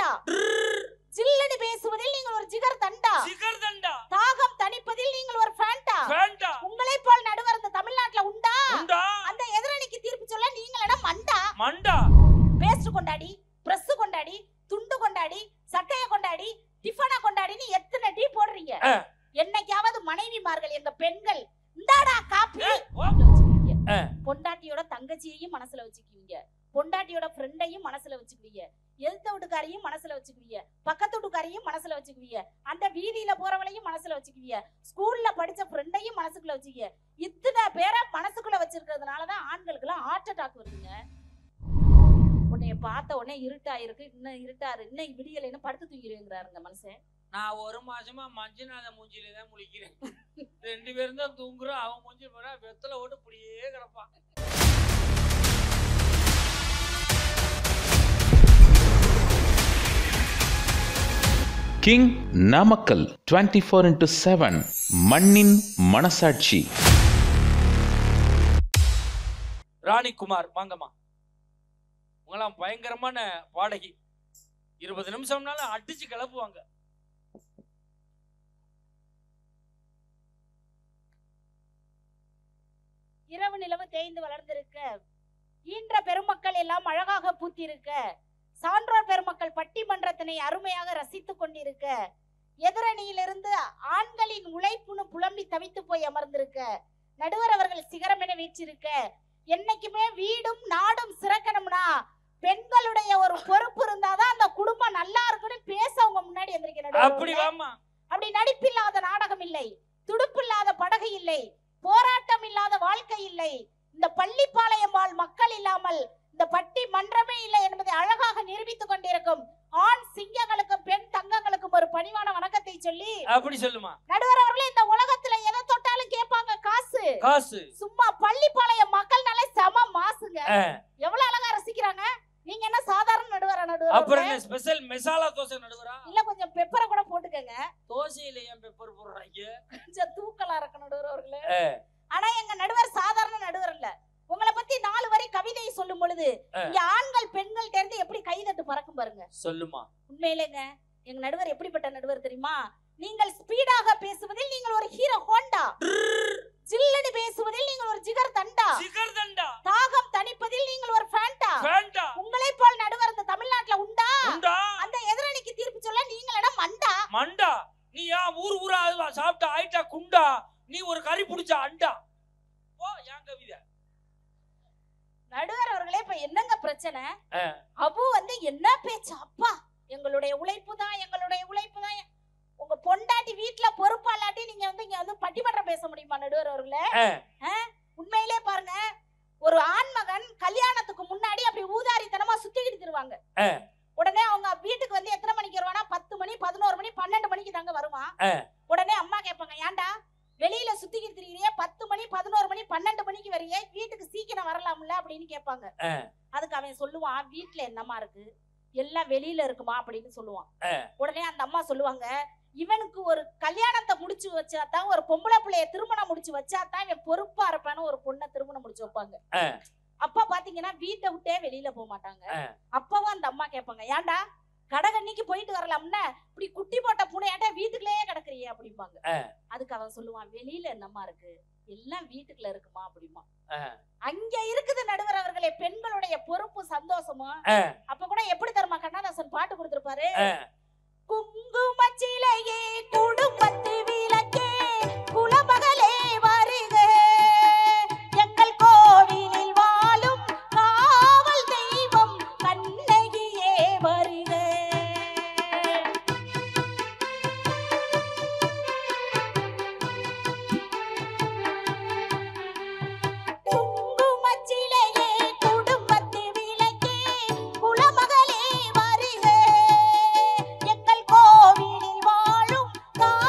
Honda ஜில்லுன்னு பேசுவதில் நீங்கள் ஒரு ஜிகர் தண்டா சிகர் தண்டா தாகம் தணிப்பதில் நீங்கள் ஒரு ஃபேண்டா வேண்டா உங்களை போல் நடுவர் இந்த தமிழ்நாட்டுல உண்டா உண்டா அந்த எதிரணிக்கு தீர்ப்பு சொல்ல நீங்களடா மண்டா மண்டா பேஸ்ட் கொண்டாடி பிரஸ் கொண்டாடி துண்டு கொண்டாடி சட்டைய கொண்டாடி டிஃபனா கொண்டாடின்னு எத்தனை டீ போடுறீங்க ஆ. என்னைக்காவது மனைவிமார்கள் எங்க பெண்கள் இந்தாடா காப்பி ஏய், ஓ. வச்சுக்குவீங்க. ஆ. பொண்டாட்டியோட தங்கச்சியையும் மனசுல வச்சுக்குவீங்க பொண்டாட்டியோட ஃப்ரெண்டையும் மனசுல வச்சுக்குவீங்க எழுத்த வீட்டுக்காரையும் மனசுல வச்சுக்குவீங்க பக்கத்து வீட்டுக்காரையும் மனசுல வச்சுக்குவீங்க அந்த வீதியில போறவளையும் மனசுல வச்சுக்குவீங்க ஸ்கூல்ல படிச்ச ஃப்ரெண்டையும் மனசுக்குள்ள வச்சுக்குவீங்க இத்தனை பேரை மனசுக்குள்ள வச்சிருக்கிறதுனாலதான் ஆண்களுக்கு எல்லாம் ஹார்ட் அட்டாக் வருதுங்க உன்னைய பார்த்த உடனே இருட்டா இருக்கு இன்னும் இருட்டாரு இன்னும் விடியலைன்னு படுத்து தூங்கிடுவேங்கிறாருங்க மனுஷன் நான் ஒரு மாசமா மஞ்சுநாத மூஞ்சில தான் முழிக்கிறேன் ரெண்டு பேரும் தான் தூங்குறோம் அவன் மூஞ்சி போறா வெத்தலை ஓட்டு இப்படியே கிடப்பான் king Namakkal twenty four into seven மண்ணின் மனசாட்சி ராணிக்குமார் வாங்கம்மா உங்களாம் பயங்கரமான பாடகி இருபது நிமிஷம்னாலும் அடிச்சு கிளப்புவாங்க இரவு நிலவு தேய்ந்து வளர்ந்திருக்க ஈன்ற பெருமக்கள் எல்லாம் அழகாக பூத்திருக்க சான்றோர் பெருமக்கள் பட்டிமன்றத்தினை அருமையாக ரசித்துக் கொண்டிருக்க எதிரணியிலிருந்து ஆண்களின் உழைப்புன்னு புலம்பி தவித்து போய் அமர்ந்திருக்க நடுவர் அவர்கள் சிகரம் என வீற்றிருக்க என்னைக்குமே வீடும் நாடும் சிறக்கணும்னா பெண்களுடைய ஒரு பொறுப்பு இருந்தாதான் அந்த குடும்பம் நல்லா இருக்குன்னு பேச அவங்க முன்னாடி எந்திரிக்க நடுவர் அப்படி அவர்களே. வாமா அப்படி நடிப்பில்லாத நாடகம் இல்லை துடுப்பில்லாத படகு இல்லை போராட்டம் இல்லாத வாழ்க்கை இல்லை இந்த பள்ளிப்பாளையம் வாழ் மக்கள் இல்லாமல் இந்த பட்டி மன்றமே இல்லை என்பதை அழகாக நிரூபித்துக் கொண்டிருக்கும் ஆண் சிங்கங்களுக்கும் பெண் தங்கங்களுக்கும் ஒரு பணிவான வணக்கத்தை சொல்லி அப்படி சொல்லுமா நடுவர் அவர்களே இந்த உலகத்துல எதை தொட்டாலும் கேட்பாங்க காசு காசு சும்மா பள்ளிப்பாளையம் மக்கள்னாலே செம மாசுங்க ஆ, எவ்வளவு அழகா ரசிக்கிறாங்க நீங்க என்ன சாதாரண நடுவரா நடுவர் அப்புறம் அவர்களே? என்ன ஸ்பெஷல் மசாலா தோசை நடுவரா இல்ல கொஞ்சம் பெப்பரை கூட போட்டுக்கங்க தோசையில ஏன் பெப்பர் போடுறாங்க கொஞ்சம் தூக்கலா இருக்க நடுவர் அவர்களே ஆ. ஆனா எங்க நடுவர் சாதாரண நடுவர் இல்ல உங்களை பத்தி நாலு வரி கவிதை சொல்லும் பொழுது ஆ. இங்க ஆண்கள் பெண்கள் இருந்து எப்படி கைதட்டு பறக்கும் பாருங்க சொல்லுமா உண்மையிலேங்க எங்க நடுவர் எப்படிப்பட்ட நடுவர் தெரியுமா நீங்கள் ஸ்பீடாக பேசுவதில் நீங்கள் ஒரு ஹீரோ ஹோண்டா ஜில்லுன்னு பேசுவதில் நீங்கள் ஒரு ஜிகர் தண்டா சிகர் தண்டா தாகம் தணிப்பதில் நீங்கள் ஒரு ஃபேண்டா வேண்டா உங்களை போல் நடுவர் இந்த தமிழ்நாட்டுல உண்டா உண்டா அந்த எதிரணிக்கு தீர்ப்பு சொல்ல நீங்களடா மண்டா மண்டா நீ ஏன் ஊர் ஊரா அதுவா சாப்பிட்ட ஆயிட்டா குண்டா நீ ஒரு கறி புடிச்ச அண்டா ஓ என் கவிதை நடுவர் அவர்களே இப்ப என்னங்க பிரச்சனை ஆ. அபு வந்து என்ன பேச்சு அப்பா எங்களுடைய உழைப்பு தான் எங்களுடைய உழைப்பு தான் உங்க பொண்டாட்டி வீட்டுல பொறுப்பாளாட்டி நீங்க வந்து இங்க வந்து பட்டிமன்றம் பேச முடியுமா நடுவர் அவர்களே ஆ. உண்மையிலே பாருங்க ஒரு ஆண்மகன் கல்யாணத்துக்கு முன்னாடி அப்படி ஊதாரித்தனமா சுத்திக்கிட்டு திருவாங்க ஆ. உடனே அவங்க வீட்டுக்கு வந்து எத்தனை மணிக்கு வருவானா பத்து மணி பதினோரு மணி பன்னெண்டு மணிக்கு தாங்க வருவான் ஆ. உடனே அம்மா கேட்பாங்க ஏன்டா வெளியில சுத்திக்கிட்டு திரியிறியே பத்து மணி பதினோரு மணி பன்னெண்டு மணிக்கு வரையே வீட்டுக்கு சீக்கிரம் வரலாம்ல அப்படின்னு கேட்பாங்க ஆ. அதுக்கு அவன் சொல்லுவான் வீட்டுல என்னம்மா இருக்கு எல்லாம் வெளியில இருக்குமா அப்படின்னு சொல்லுவான் ஆ. உடனே அந்த அம்மா சொல்லுவாங்க இவனுக்கு ஒரு கல்யாணத்தை முடிச்சு வச்சாதான் ஒரு பொம்பளை பிள்ளைய திருமணம் முடிச்சு வச்சாதான் இவன் பொறுப்பா இருப்பான்னு ஒரு பொண்ணை திருமணம் முடிச்சு வைப்பாங்க ஆ. அப்ப பாத்தீங்கன்னா வீட்டை விட்டே வெளியில போக மாட்டாங்க ஆ. அப்பவும் அந்த அம்மா கேட்பாங்க ஏன்டா கடகண்ணிக்கு போயிட்டு வரலாம்னா இப்படி குட்டி போட்ட பூனையாட்ட வீட்டுக்குள்ளேயே கிடக்குறியே அப்படிம்பாங்க ஆ. அதுக்கு அவன் சொல்லுவான் வெளியில என்னம்மா இருக்கு எல்லாம் வீட்டுக்குள்ள இருக்குமா அப்படிமா ஆ. அங்க இருக்குது நடுவர் அவர்களே பெண்களுடைய பொறுப்பு சந்தோஷமும் ஆ. அப்ப கூட எப்படி தருமா கண்ணதாசன் பாட்டு கொடுத்திருப்பாரு ஆ. குங்குமச்சிலையே குடும்பத்து விளக்கே குலமகளே வருக எங்கள் கோவிலில் வாழும் காவல் தெய்வம் கண்ணகியே வருக குங்குமச்சிலையே குடும்பத்து விளக்கே குலமகளே வருக எங்கள் கோவிலில் வாழும் கா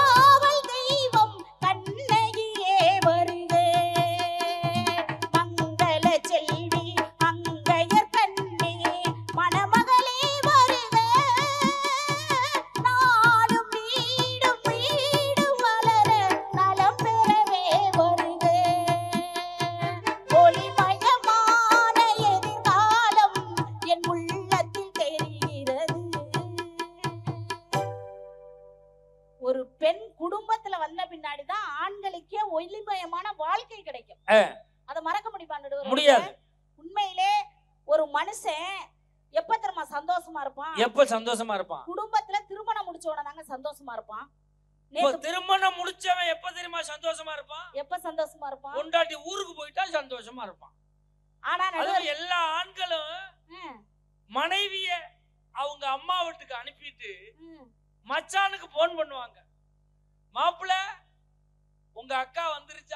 குடும்பத்துல வந்த பின்னாடிதான் ஆண்களுக்கே ஒளிமயமான வாழ்க்கை கிடைக்கும் ஆ. அத மறக்க முடியுமா நடுவர் முடியாது உண்மையிலே ஒரு மனுஷன் எப்ப தெரியுமா சந்தோஷமா இருப்பான் எப்ப சந்தோஷமா இருப்பான் குடும்பத்துல திருமணம் முடிச்ச உடனே தாங்க சந்தோஷமா இருப்பான் இப்போ நேத்து திருமணம் முடிச்சவன் எப்ப தெரியுமா சந்தோஷமா இருப்பான் எப்ப சந்தோஷமா இருப்பான் கொண்டாட்டி ஊருக்கு போயிட்டா சந்தோஷமா இருப்பான் ஆனா நடுவர் அதுவும் எல்லா ஆண்களும் ம், மனைவிய அவங்க அம்மா வீட்டுக்கு அனுப்பிட்டு ம். மச்சானுக்கு போன் பண்ணுவாங்க மாப்பிள்ள உங்க அக்கா வந்துருச்சா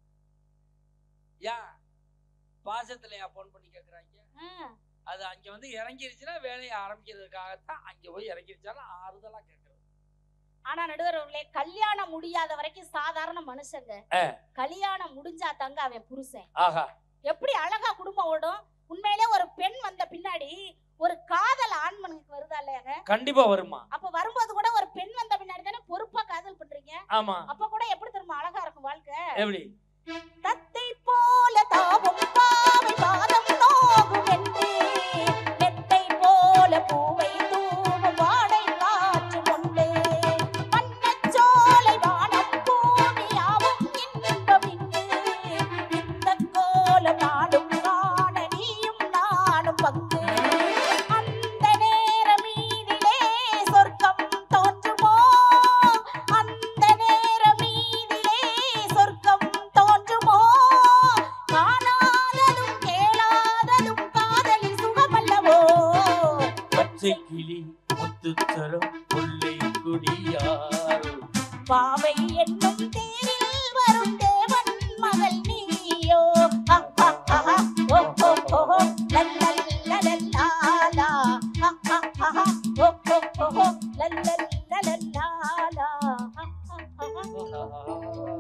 யா பாசத்துலயா போன் பண்ணி கேக்குறாங்க ம். அது அங்க வந்து இறங்கிருச்சுன்னா வேலையை ஆரம்பிக்கிறதுக்காகத்தான் அங்க போய் இறங்கிருச்சாலும் ஆறுதலா கேக்குறது ஆனா நடுவர் அவர்களே கல்யாணம் முடியாத வரைக்கும் சாதாரண மனுஷங்க ஆ. கல்யாணம் முடிஞ்சா தாங்க அவன் புருஷன் ஆஹா எப்படி அழகா குடும்பம் ஓடும் உண்மையிலே ஒரு பெண் வந்த பின்னாடி ஒரு காதல் ஆண்மனுக்கு வருதா இல்லையாங்க கண்டிப்பா வருமா அப்ப வரும்போது கூட ஒரு பெண் வந்த பின்னாடி தானே பொறுப்பா காதல் பண்றீங்க ஆமா அப்ப கூட எப்படி தெரியுமா அழகா இருக்கும் வாழ்க்கை எப்படி தத்தை போல தாவும் பாவை பாதம் நோகும் என்று மெத்தை போல பூவை தூவும் வாடை காற்று கொண்டு வண்ணச்சோலை வானம் பூமியாவும் இன்பம் இங்கு இந்த கோல நாடும் காண நீயும் நானும் பங்கு அந்த நேரமீதிலே சொர்க்கம் தோன்றுமோ அந்த நேரமீதிலே சொர்க்கம் தோன்றுமோ காணாததும் கேளாததும் காதலில் சுகமல்லவோ பச்சை கிளி முத்துச்சரம் கொள்ளை குடியாரோ பாவை என்னும் தேரில் வரும் தேவன் மகள் நீயோ அஹ், அஹ், அஹ், ஓ, ஓ, ஓ, ஓ, லல்லல், லலல்லாலா. அஹ், அஹ், அஹ், ஓ, ஓ, ஓ, ஓ, லல்லல், லலல்லாலா. அஹ், அஹ், அஹ்.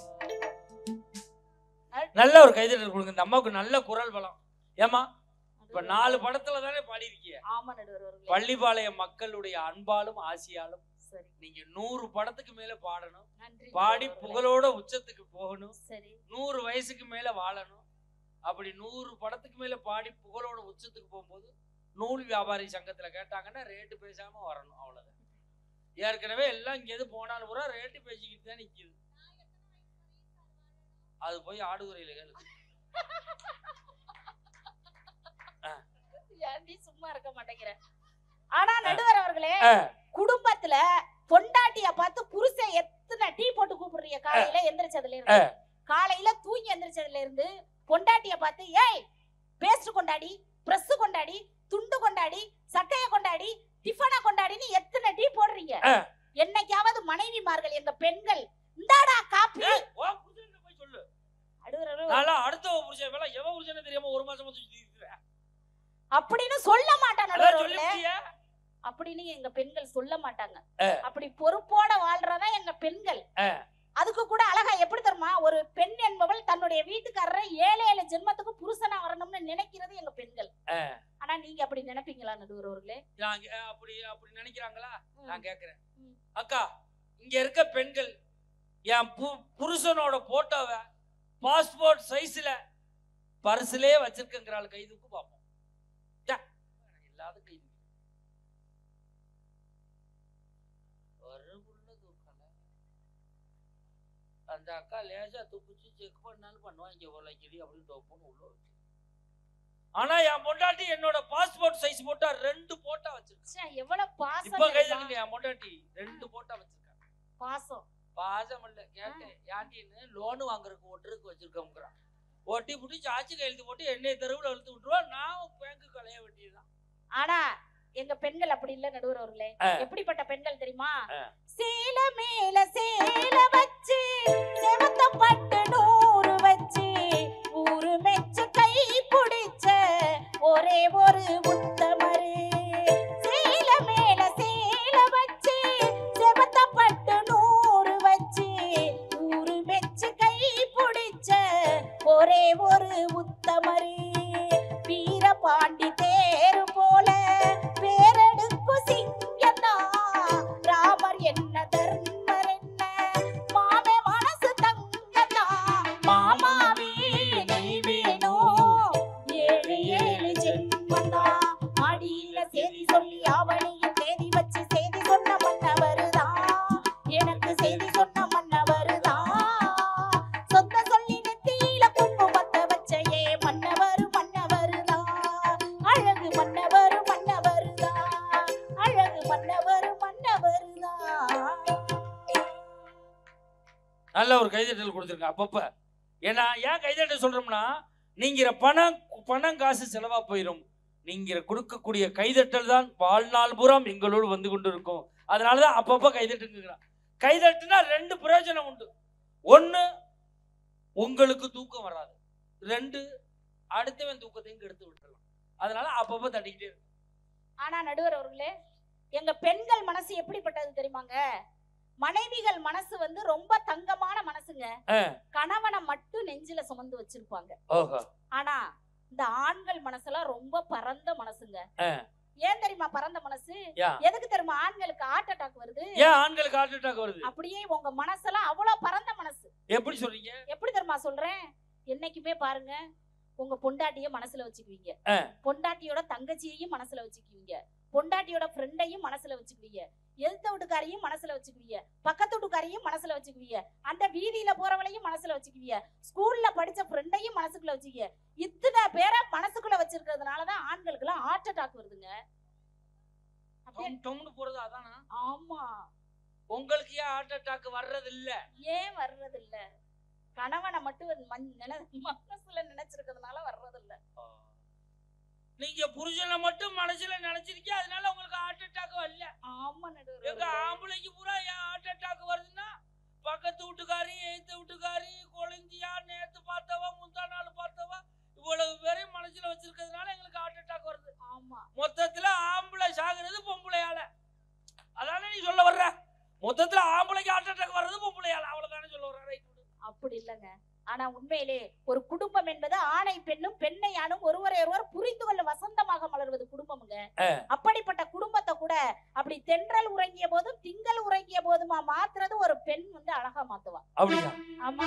நல்ல ஒரு கைதட்டல் கொடுங்க இந்த அம்மாவுக்கு நல்ல குரல் பலம் ஏமா இப்ப நாலு படத்துல தானே பாடியிருக்கீங்க ஆமா நடுவர் அவர்களே. பள்ளிப்பாளையம் மக்களுடைய அன்பாலும் ஆசியாலும் சரி நீங்க நூறு படத்துக்கு மேல பாடணும் நன்றி பாடி நடுவர் அவர்களே. புகழோட உச்சத்துக்கு போகணும் சரி நூறு வயசுக்கு மேல வாழணும் அப்படி நூறு படத்துக்கு மேல பாடி புகழோட உச்சத்துக்கு போகும்போது நூல் வியாபாரி சங்கத்துல கேட்டாங்கன்னா ரேட்டு பேசாம வரணும் அவ்வளவுதான் ஏற்கனவே எல்லாம் இங்கேருந்து போனாலும் பூரா ரேட்டு பேசிக்கிட்டு தான் நிக்குது அது போய் ஆடுதுறையில கேளு ஏன்டி சும்மா இருக்க மாட்டேங்கிற ஆனா நடுவர் அவர்களே ஆ. குடும்பத்துல பொண்டாட்டிய பார்த்து புருஷன் எத்தனை டீ போட்டு கூப்பிடுறீங்க காலையில எந்திரிச்சதுல இருந்து காலையில தூங்கி எந்திரிச்சதுல இருந்து பொண்டாட்டிய பார்த்து ஏய் பேஸ்ட் கொண்டாடி பிரஸ் கொண்டாடி துண்டு கொண்டாடி சட்டைய கொண்டாடி டிஃபனை கொண்டாடின்னு எத்தனை டீ போடுறீங்க ஆ. என்னைக்காவது மனைவிமார்கள் எங்க பெண்கள் இந்தாடா காப்பி ஏய், உன் புருஷன்கிட்ட போய் சொல்லு நடுவர் அவர்களே, நான்லாம் அடுத்த புருஷன் வேலை எவன் புருஷனே தெரியாம ஒரு மாசம் சுத்திட்டு இருக்கிறேன். அப்படின்னு சொல்ல மாட்டான் அதான் நடுவர் அவர்களே. சொல்லிட்டியே. அப்படின்னு எங்க பெண்கள் சொல்ல மாட்டாங்க ஆ. அப்படி பொறுப்போட வாழ்றதா எங்க பெண்கள் ஆ. அதுக்கு கூட அழகா எப்படி தெரியுமா ஒரு பெண் என்பவள் தன்னுடைய வீட்டுக்காரரை ஏழு ஏழு ஜென்மத்துக்கு புருஷனா வரணும்னு நினைக்கிறது எங்க பெண்கள் ஆ. ஆனா நீங்க அப்படி நினைப்பீங்களா நடுவர் அவர்களே நான் கே- அப்படி அப்படி நினைக்கிறாங்களா ம். நான் கேக்குறேன் ம். அக்கா இங்க இருக்க பெண்கள் என் பு- புருஷனோட போட்டோவை பாஸ்போர்ட் சைஸ்ல பர்ஸ்லயே வச்சிருக்கங்கிறாள் கைதுக்கு பார்ப்போம் ச்சே, இல்லாத கைது ஒரு புள்ள தூக்கல. அந்த அக்கா லேசா துப்பிச்சு செக் பண்ணாலும் பண்ணுவாங்க ஒரு கிளி அப்படின்னு டொப்புன்னு உள்ள வச்சு ஆனா என் பொண்டாட்டி என்னோட பாஸ்போர்ட் சைஸ் போட்டா ரெண்டு போட்டா வச்சிருக்கா ச்சே, எவ்வளவு பாசம் இப்ப தெரியுமா? கைதுங்க என் பொண்டாட்டி ரெண்டு போட்டா வச்சிருக்காங்க பாசம் பாசம் இல்ல கேட்டேன் ஏன்டின்னு லோனு வாங்குறதுக்கு ஒட்டுறதுக்கு வச்சிருக்கோங்கிறான் ஒட்டி புட்டி சாச்சி கையெழுத்து போட்டு என்னைய தெருவுல இழுத்து விட்டுருவா நான் பேங்க்கு கலைய வேண்டியதுதான் ஆனா எங்க பெண்கள் அப்படி இல்ல நடுவர் அவர்களே ஆ. எப்படிப்பட்ட பெண்கள் தெரியுமா ஆ. சேல மேல சேல வச்சு செவத்த பட்டு நூறு வச்சு ஊரு மெச்சு கை பிடிச்ச ஒரே ஒரு உத்தமரு சேல மேல சேல வச்சு செவத்த பட்டு நூறு வச்சு ஊரு மெச்சு கை பிடிச்ச ஒரே ஒரு உத்தமரு வீரபாண்டி தேரு போல பேரெடுக்கும் சிங்கனா ராமர் என்ன தர்மர் என்ன மாமே மனசு தங்கனா மாமாவே நீ வேணும் ஏழு ஏழு ஜென்மந்தா நல்ல ஒரு கைதட்டல் கொடுத்துருங்க அப்பப்ப ஏன்னா ஏன் கைதட்டல் சொல்றோம்னா நீங்கிற பணம் பணம் காசு செலவா போயிடும் நீங்க கொடுக்கக்கூடிய கைதட்டல் தான் வாழ்நாள் பூராம் எங்களோடு வந்து கொண்டு இருக்கும் அதனாலதான் அப்பப்ப கைதட்டுங்கிறான் கைதட்டுனா ரெண்டு பிரயோஜனம் உண்டு ஒண்ணு உங்களுக்கு தூக்கம் வராது ரெண்டு அடுத்தவன் தூக்கத்தையும் கெடுத்து விட்டுறலாம் அதனால அப்பப்ப தட்டிக்கிட்டே இருக்கும் ஆனா நடுவர் அவர்களே எங்க பெண்கள் மனசு எப்படிப்பட்டது தெரியுமாங்க மனைவிகள் மனசு வந்து ரொம்ப தங்கமான மனசுங்க ஆ. கணவனை மட்டும் நெஞ்சில சுமந்து வச்சிருப்பாங்க ஓஹோ ஆனா இந்த ஆண்கள் மனசெல்லாம் ரொம்ப பரந்த மனசுங்க ஆ. ஏன் தெரியுமா பரந்த மனசு யா எதுக்கு தெரியுமா ஆண்களுக்கு ஹார்ட் அட்டாக் வருது ஏன் ஆண்களுக்கு ஹார்ட் அட்டாக் வருது அப்படியே உங்க மனசெல்லாம் அவ்வளவு பரந்த மனசு எப்படி சொல்றீங்க எப்படி தெரியுமா சொல்றேன் என்னைக்குமே பாருங்க உங்க பொண்டாட்டிய மனசுல வச்சுக்குவீங்க ஆ. பொண்டாட்டியோட தங்கச்சியையும் மனசுல வச்சுக்குவீங்க பொண்டாட்டியோட ஃப்ரெண்டையும் மனசுல வச்சுக்குவீங்க எழுத்த வீட்டுக்காரையும் மனசுல வச்சுக்குவீங்க பக்கத்து வீட்டுக்காரையும் மனசுல வச்சுக்குவீங்க அந்த வீதியில போறவளையும் மனசுல வச்சுக்குவீங்க ஸ்கூல்ல படிச்ச ஃப்ரெண்டையும் மனசுக்குள்ள வச்சுக்குவீங்க இத்தனை பேரை மனசுக்குள்ள வச்சிருக்கிறதுனாலதான் ஆண்களுக்கு எல்லாம் ஹார்ட் அட்டாக் வருதுங்க அப்படியே டொம் டொம்னு போறது அதானா ஆமா உங்களுக்கு ஏன் ஹார்ட் அட்டாக் வர்றது இல்ல ஏன் வர்றது இல்ல கணவனை மட்டும் மன்- நினை- மனசுல நினைச்சிருக்கிறதுனால வர்றது இல்ல நீங்க புருஷனை மட்டும் மனசுல நினைச்சிருக்கீங்க அதனால உங்களுக்கு ஹார்ட் அட்டாக் வரல ஆமா எங்க நடுவர் ஆம்பளைக்கு பூரா ஏன் ஹார்ட் அட்டாக் வருதுன்னா பக்கத்து வீட்டுக்காரி எழுத்து வீட்டுக்காரி கொழுந்தியா நேத்து பார்த்தவ முந்தா நாள் பார்த்தவ இவ்வளவு பேரையும் மனசுல வச்சிருக்கிறதுனால எங்களுக்கு ஹார்ட் அட்டாக் வருது ஆமா மொத்தத்துல ஆம்பளை சாகுறது பொம்பளையால அதானே நீ சொல்ல வர்ற மொத்தத்துல ஆம்பளைக்கு ஹார்ட் அட்டாக் வர்றது பொம்பளையால அவ்வளவுதானே சொல்ல வர்ற ரைட் அப்படி இல்லைங்க ஆனா உண்மையிலே ஒரு குடும்பம் என்பது ஆணை பெண்ணும் பெண்ணை ஆணும் ஒருவரை ஒருவர் புரிந்து கொள்ள வசந்தமாக மலர்வது குடும்பமுங்க ஆ. அப்படிப்பட்ட குடும்பத்தை கூட அப்படி தென்றல் உறங்கிய போதும் திங்கள் உறங்கிய போதுமா மாத்துறது ஒரு பெண் வந்து அழகா மாத்துவா அப்படியா ஆமா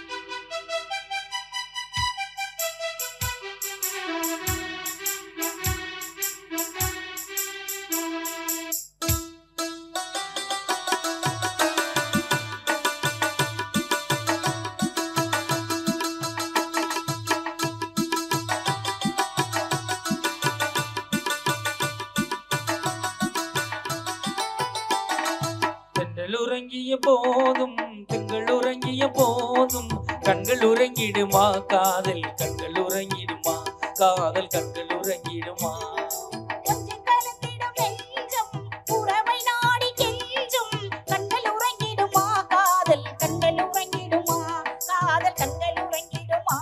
தென்றல் உறங்கிய போதும் திங்கள் உறங்கிய போதும் கண்கள் உறங்கிடுமா காதல் கண்கள் உறங்கிடுமா காதல் கண்கள் உறங்கிடுமா கொஞ்சம் கலந்திடும் நெஞ்சம் உறவை நாடி கெஞ்சும் கண்கள் உறங்கிடுமா காதல் கண்கள் உறங்கிடுமா காதல் கண்கள் உறங்கிடுமா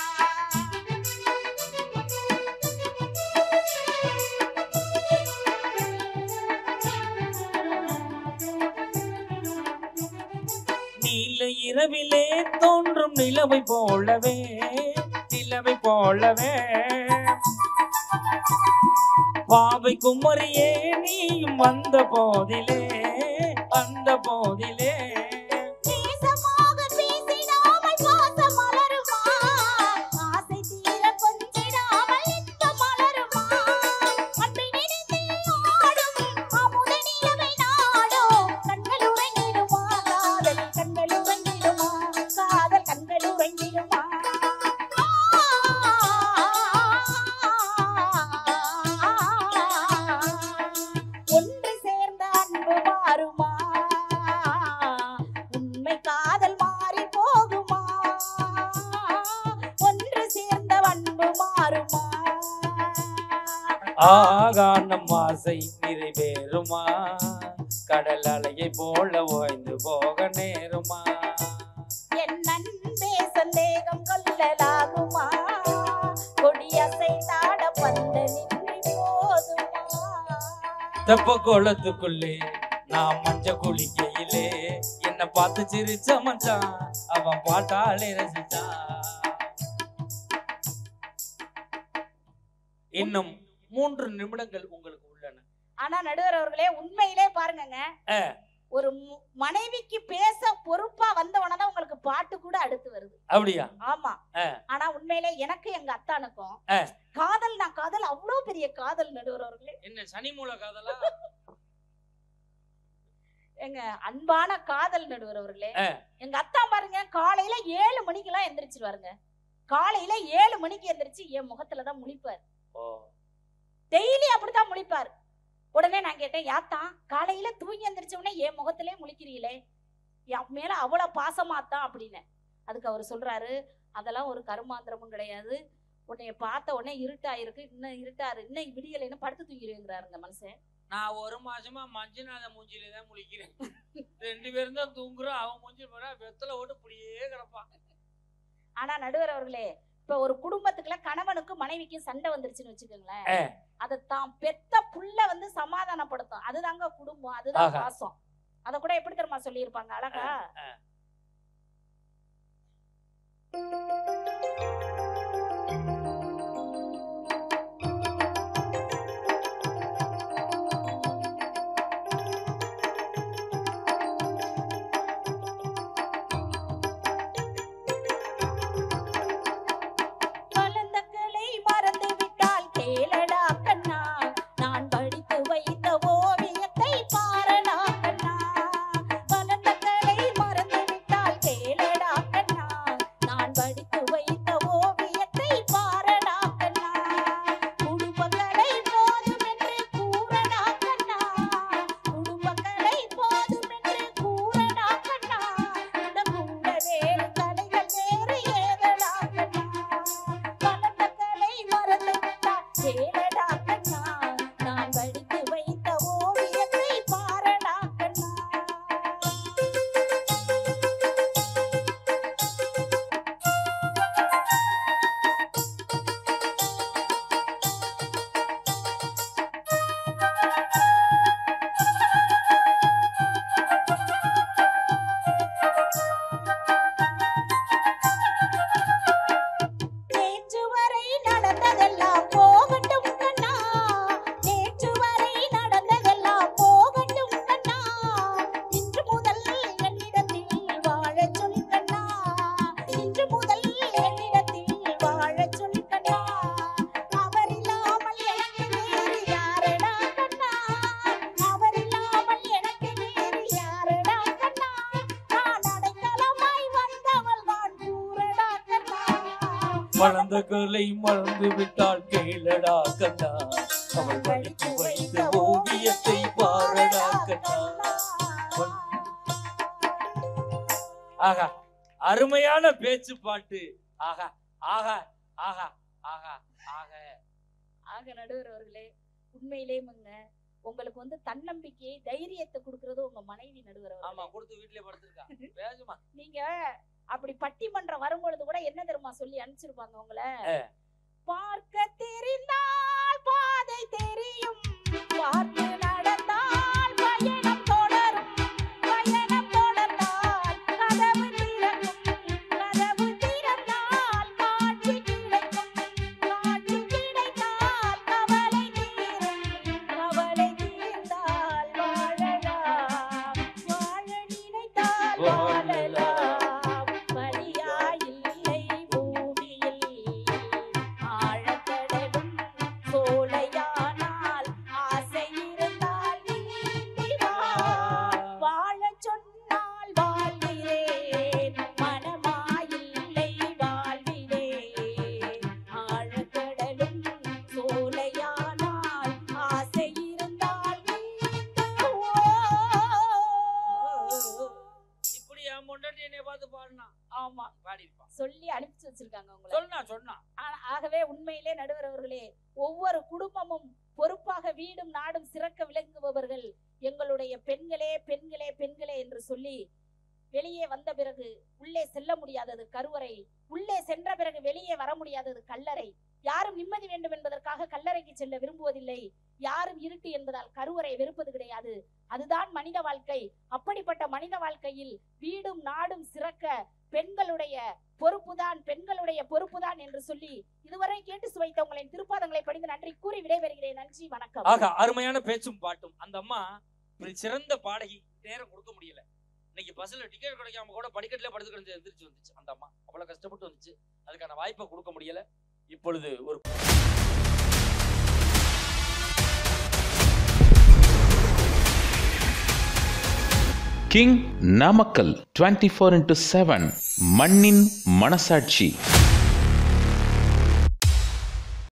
நீல இரவிலே தோன்றும் நிலவை போலவே நிலவை போலவே பாவை குமரியே நீயும் வந்த போதிலே வந்த போதிலே நேசமாக பேசிடாமல் பாசம் மலருமா ஆசை தீர கொஞ்சிடாமல் இன்பம் மலருமா அன்பை நினைத்து ஆடும் அமுத நிலவை நாடும் கண்கள் உறங்கிடுமா காதல் கண்கள் உறங்கிடுமா காதல் கண்கள் உறங்கிடுமா ஒன்று சேர்ந்த அன்பு மாறுமா உண்மை காதல் மாறி போகுமா ஒன்று சேர்ந்த அன்பு மாறுமா ஆகானம் ஆசை நிறைவேறுமா கடல் அலையை போல ஓய்ந்து போக நேருமா என் அன்பே சந்தேகம் கொள்ளலாகுமா கொடியசை தாட பந்த நின்று போதுமா தெப்ப குளத்துக்குள்ளே நான் மஞ்ச குளிக்கையிலே என்ன பார்த்து சிரிச்ச மச்சான் அவன் பாட்டாலே ரசிச்சான் இன்னும் மூன்று நிமிடங்கள் உங்களுக்கு உள்ளன ஆனா நடுவர் அவர்களே உண்மையிலே பாருங்கங்க ஆ. ஒரு மு- மனைவிக்கு பேச பொறுப்பா வந்தவனதான் உங்களுக்கு பாட்டு கூட அடுத்து வருது அப்படியா ஆமா ஆ. ஆனா உண்மையிலே எனக்கு எங்க அத்தானுக்கும் ஆ. காதல் நான் காதல் அவ்வளவு பெரிய காதல் நடுவர் அவர்களே என்ன சனி மூல காதலா எங்க அன்பான காதல் நடுவர் அவர்களே ஆ. எங்க அத்தா பாருங்க காலையில ஏழு மணிக்கு எல்லாம் எந்திரிச்சிருவாருங்க காலையில ஏழு மணிக்கு எந்திரிச்சு என் முகத்துலதான் முழிப்பார் ஓ டெய்லி அப்படித்தான் முழிப்பார் உடனே நான் கேட்டேன் யாத்தா காலையில தூங்கி எந்திரிச்ச உடனே என் முகத்திலே முழிக்கிறீங்களே என் மேல அவ்வளவு பாசமாத்தான் அப்படின்னு அதுக்கு அவர் சொல்றாரு அதெல்லாம் ஒரு கருமாந்திரமும் கிடையாது உன்னைய பார்த்த உடனே இருட்டாயிருக்கு இன்னும் இருட்டாரு இன்னும் விடியலைன்னு படுத்து தூங்கிடுவேங்கிறாரு இந்த மனுஷன் நான் ஒரு மாசமா மஞ்சுநாத மூஞ்சில தான் முழிக்கிறேன் ரெண்டு பேரும் தான் தூங்குறோம் அவன் மூஞ்சி போறா வெத்தலை ஓட்டு இப்படியே கிடப்பான் ஆனா நடுவர் அவர்களே இப்ப ஒரு குடும்பத்துக்குள்ள கணவனுக்கும் மனைவிக்கும் சண்டை வந்துருச்சுன்னு வச்சுக்கோங்களேன் ஆ. அதை தான் பெத்த புள்ள வந்து சமாதானப்படுத்தும் அதுதாங்க குடும்பம் அதுதான் ஆஹா. பாசம் அத கூட எப்படி தெரியுமா சொல்லியிருப்பாங்க அழகா ஆ. வளர்ந்தக்களை மறந்து விட்டால் கேளடா கண்ணா நான் படித்து வைத்த ஓவியத்தை பாரடா கண்ணா வளர்ந்தக்களை மறந்து விட்டால் கேளடா கண்ணா நான் படித்து வைத்த ஓவியத்தை பாரடா கண்ணா குடும்பங்களை போதுமென்று கூறடா கண்ணா குடும்பங்களை போதுமென்று கூறடா கண்ணா இந்த கூட வேறு கலைகள் வேறு ஏதடா கண்ணா வளர்ந்தக்களை மறந்து விட்டால் கேளடா கண்ணா நான் படித்து வைத்த ஓவியத்தை பாரடா கண்ணா நேற்று வரை நடந்ததெல்லாம் போகட்டும் கண்ணா நேற்று வரை நடந்ததெல்லாம் போகட்டும் கண்ணா இன்று முதல் என்னிடத்தில் வாழச் சொல் கண்ணா இன்று முதல் என்னிடத்தில் வாழச் சொல் கண்ணா அவர் இல்லாமல் எனக்கு வேறு யாரடா கண்ணா அவர் இல்லாமல் எனக்கு வேறு யாரடா கண்ணா நான் அடைக்கலமாய் வந்தவள் தான் கூறடா கண்ணா வளர்ந்த கலை மறந்து விட்டால் கேளடா கண்ணா அவள் படித்து வைத்த ஓவியத்தை பாரடா கண்ணா ஆகா அருமையான பேச்சு பாட்டு ஆகா ஆகா ஆகா ஆகா ஆக ஆக நடுவர் அவர்களே உண்மையிலேயுமுங்க உங்களுக்கு வந்து தன்னம்பிக்கையை தைரியத்தை கொடுக்கறது உங்க மனைவி நடுவர் ஆமா அவர்களே. கொடுத்து வீட்லயே படுத்திருக்கா பேசுமா நீங்க அப்படி பட்டிமன்றம் வரும்பொழுது கூட என்ன தெரியுமா சொல்லி அனுப்பிச்சிருப்பாங்க உங்களை ஆ. பார்க்க தெரிந்தால் பாதை தெரியும் பார்த்து நடந்தால் பயணம் தொடரும் பயணம் தொடர்ந்தால் கதவு திறக்கும் கதவு திறந்தால் காட்சி கிடைக்கும் காட்சி கிடைத்தால் கவலை தீரும் கவலை தீர்ந்தால் வாழலாம் வாழ நினைத்தால் வாழலாம் வழியாயில்லை பூமியில் ஆழக்கடலும் சோலையானால் ஆசை இருந்தால் நீந்தி வா வாழச் சொன்னால் வாழ்கிறேன் மனமாயில்லை வாழ்விலே ஆழக்கடலும் சோலையானால் ஆசை இருந்தால் நீந்துவோம். இப்படி என் பொண்டாட்டி என்னைய பார்த்து பாடுனா ஆமா பாடிருப்பான் சொல்லி அனுப்பிச்சு வச்சிருக்காங்க உங்களை சொன்னா சொன்னா ஆ- ஆகவே உண்மையிலே நடுவர் அவர்களே ஒவ்வொரு குடும்பமும் பொறுப்பாக வீடும் நாடும் சிறக்க விளங்குபவர்கள் எங்களுடைய பெண்களே பெண்களே பெண்களே என்று சொல்லி வெளியே வந்த பிறகு உள்ளே செல்ல முடியாதது கருவறை உள்ளே சென்ற பிறகு வெளியே வர முடியாதது கல்லறை யாரும் நிம்மதி வேண்டும் என்பதற்காக கல்லறைக்கு செல்ல விரும்புவதில்லை யாரும் இருட்டு என்பதால் கருவறை வெறுப்பது கிடையாது அதுதான் மனித வாழ்க்கை அப்படிப்பட்ட மனித வாழ்க்கையில் வீடும் நாடும் சிறக்க பெண்களுடைய பொறுப்புதான் பெண்களுடைய பொறுப்புதான் என்று சொல்லி இதுவரை கேட்டு சுவைத்த உங்களின் திருப்பாதங்களை படிந்து நன்றி கூறி விடைபெறுகிறேன் நன்றி வணக்கம் ஆக அருமையான பேச்சும் பாட்டும் அந்த அம்மா ஒரு சிறந்த பாடகி நேரம் கொடுக்க முடியல இன்னைக்கு பஸ்ல டிக்கெட் கிடைக்காம கூட படிக்கட்டுல படுத்து கிடந்து எந்திரிச்சு வந்துச்சு அந்த அம்மா அவ்வளவு கஷ்டப்பட்டு வந்துச்சு அதுக்கான வாய்ப்பை கொடுக்க முடியல இப்பொழுது ஒரு king Namakkal twenty four into seven மண்ணின் மனசாட்சி